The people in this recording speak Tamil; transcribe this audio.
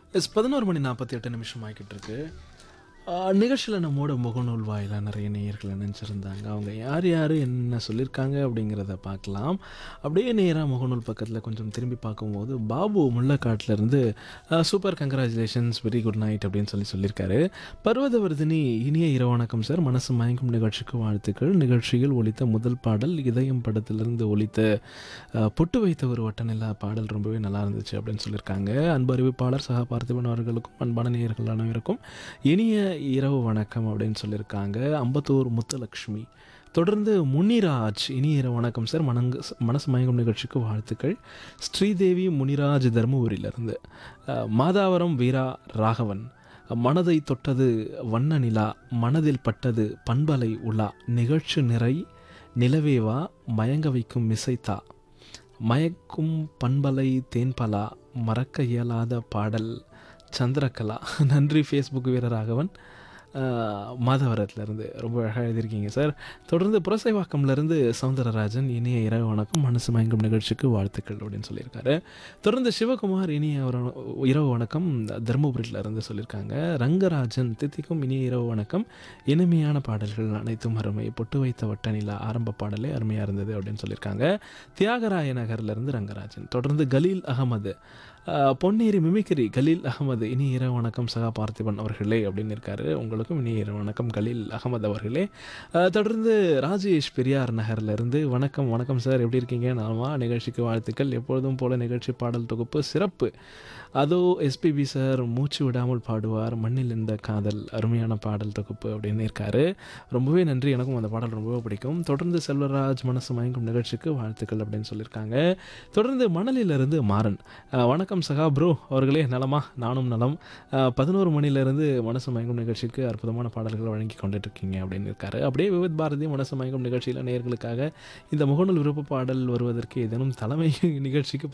எஸ் பதினோரு மணி நாற்பத்தி எட்டு நிமிஷம் ஆகிக்கிட்டு இருக்கு நிகழ்ச்சியில் நம்மோட முகநூல் வாயிலாக நிறைய நேயர்கள் நினச்சிருந்தாங்க அவங்க யார் யார் என்ன சொல்லியிருக்காங்க அப்படிங்கிறத பார்க்கலாம் அப்படியே நேராக முகநூல் பக்கத்தில் கொஞ்சம் திரும்பி பார்க்கும்போது பாபு முள்ளக்காட்டிலேருந்து super congratulations very good night அப்படின்னு சொல்லி சொல்லியிருக்காரு பர்வதவர்தினி இனிய இரவு வணக்கம் சார் மனசு மயங்கும் நிகழ்ச்சிக்கு வாழ்த்துக்கள் நிகழ்ச்சியில் ஒலித்த முதல் பாடல் இதயம் படத்திலிருந்து ஒலித்த அஹ், பொட்டு வைத்த ஒரு வட்டநிலா பாடல் ரொம்பவே நல்லா இருந்துச்சு அப்படின்னு சொல்லியிருக்காங்க அன்பு அறிவிப்பாளர் சகா பார்த்திபன் அவர்களுக்கும் அன்பான நேயர்கள் அனைவருக்கும் இனிய இரவு வணக்கம் அப்படின்னு சொல்லியிருக்காங்க அம்பத்தூர் முத்துலக்ஷ்மி தொடர்ந்து முனிராஜ் இனிய இரவு வணக்கம் சார் மனங்கு மனசு மயங்கும் நிகழ்ச்சிக்கு வாழ்த்துக்கள் ஸ்ரீதேவி முனிராஜ் தருமபுரியிலிருந்து அஹ், மாதாவரம் வீரா ராகவன் மனதை தொட்டது வண்ண நிலா மனதில் பட்டது பண்பலை உலா நிகழ்ச்சி நிறை நிலவேவா மயங்க வைக்கும் மிசைத்தா மயக்கும் பண்பலை தேன்பலா மறக்க இயலாத பாடல் சந்திரகலா நன்றி ஃபேஸ்புக் வீரராகவன் மாதவரத்துலேருந்து ரொம்ப அழகாக எழுதியிருக்கீங்க சார் தொடர்ந்து புரசைவாக்கம்லேருந்து சவுந்தரராஜன் இனிய இரவு வணக்கம் மனசு மயங்கும் நிகழ்ச்சிக்கு வாழ்த்துக்கள் அப்படின்னு சொல்லியிருக்காரு தொடர்ந்து சிவகுமார் இனிய ஒரு இரவு வணக்கம் தருமபுரியிலேருந்து சொல்லியிருக்காங்க ரங்கராஜன் தித்திக்கும் இனிய இரவு வணக்கம் இனிமையான பாடல்கள் அனைத்தும் அருமை பொட்டு வைத்த வட்டநிலா ஆரம்ப பாடலே அருமையாக இருந்தது அப்படின்னு சொல்லியிருக்காங்க தியாகராய நகர்லேருந்து ரங்கராஜன் தொடர்ந்து கலீல் அகமது அஹ், பொன்னேரி மிமிக்ரி கலீல் அகமது இனி இரவு வணக்கம் சகா பார்த்திபன் அவர்களே அப்படின்னு இருக்காரு உங்களுக்கும் இனி இரவு வணக்கம் கலீல் அகமது அவர்களே அஹ், தொடர்ந்து ராஜேஷ் பெரியார் நகர்லேருந்து வணக்கம் வணக்கம் சார் எப்படி இருக்கீங்க நாமா நிகழ்ச்சிக்கு வாழ்த்துக்கள் எப்பொழுதும் போல நிகழ்ச்சி பாடல் தொகுப்பு சிறப்பு அதோ எஸ்பிபி சார் மூச்சு விடாமல் பாடுவார் மண்ணில் இந்த காதல் அருமையான பாடல் தொகுப்பு அப்படின்னு இருக்காரு ரொம்பவே நன்றி எனக்கும் அந்த பாடல் ரொம்பவே பிடிக்கும் தொடர்ந்து செல்வராஜ் மனசு மயங்கும் நிகழ்ச்சிக்கு வாழ்த்துக்கள் அப்படின்னு சொல்லியிருக்காங்க தொடர்ந்து மணலிலிருந்து மாறன் அஹ், வணக்கம் சகா ப்ரோ அவர்களே நலமா நானும் நலம் அஹ், பதினோரு மணிலேருந்து மனசு மயங்கும் நிகழ்ச்சிக்கு அற்புதமான பாடல்களை வழங்கி கொண்டுட்டு இருக்கீங்க அப்படின்னு இருக்காரு அப்படியே விவித் பாரதி மனசு மயங்கும் நிகழ்ச்சியில் நேயர்களுக்காக இந்த முகநூல் விருப்ப பாடல் வருவதற்கு ஏதேனும் தலைமை நிகழ்ச்சிக்கு